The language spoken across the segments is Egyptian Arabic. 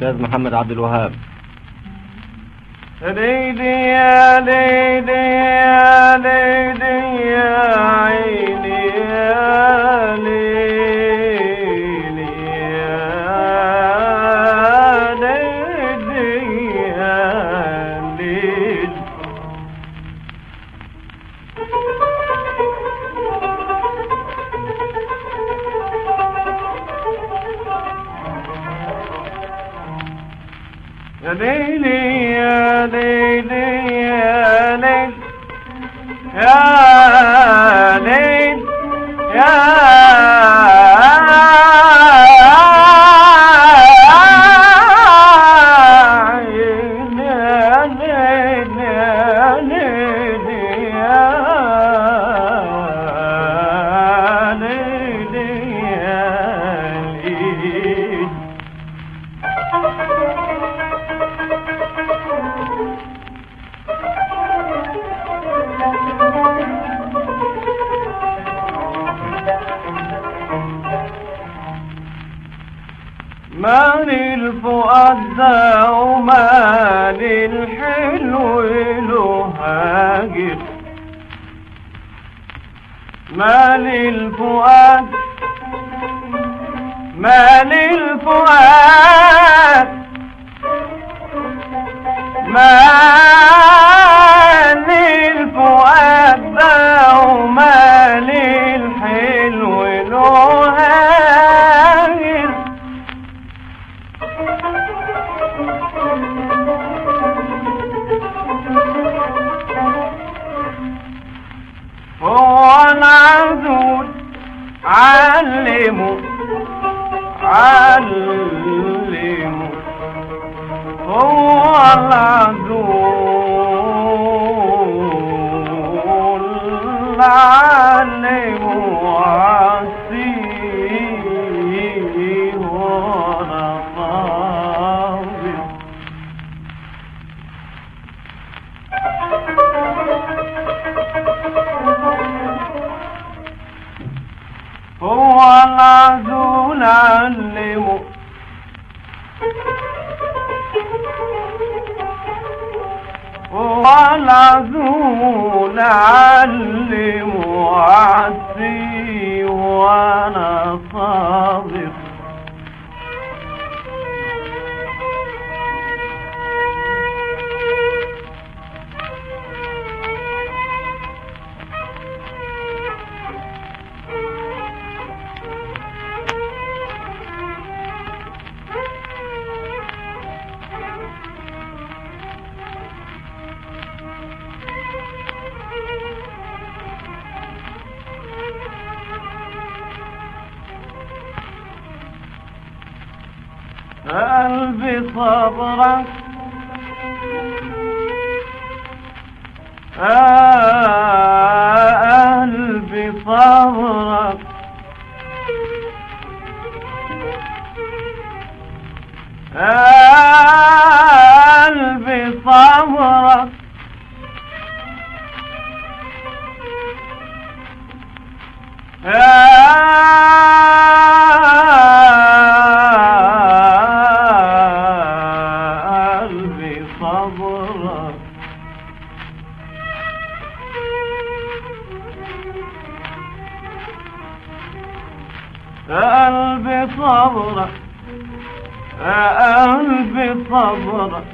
الأستاذ محمد عبد الوهاب ليلي يا ليلي يا ليلي يا عيني يا ليلي يا ليلي يا ليلي يا ليلي يا ليلي يا ليل يا ليل يا عين يا ليل يا ليل يا ليل يا ليل ما للفؤاد ده وما للحلو له هاجر ما للفؤاد ما للفؤاد ما للفؤاد ده وما للحلو له هاجر هو العذول علمه علمه هو العذول علمه عسيه وانا صابر هو العذول علمه هو العذول علمه عسي وانا صابر قلبي صبرك آه قلبي صبرك آه قلبي صبرك يا قلبي صبرك يا قلبي صبرك يا قلبي صبرك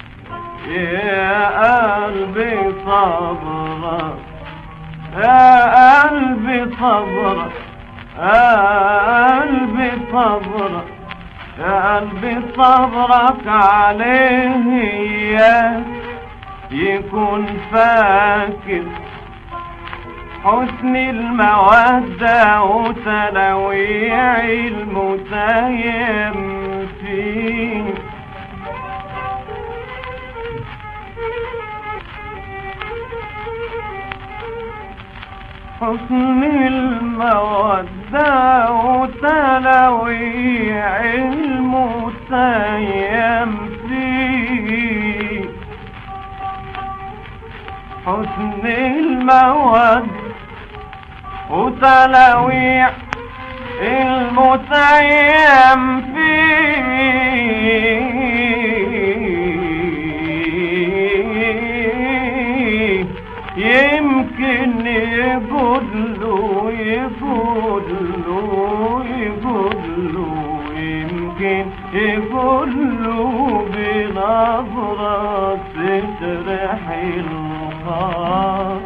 يا قلبي صبرك يا قلبي صبرك يا قلبي صبرك يا قلبي صبرك عليه إياك يكون فاكر حسن المودة وتنويع المتيم فيه حسن المودة وتنويع المتيم فيه حسن المودة وتنويع المتيم فيه ممكن يقولوا بنظرة تجرح الخاطر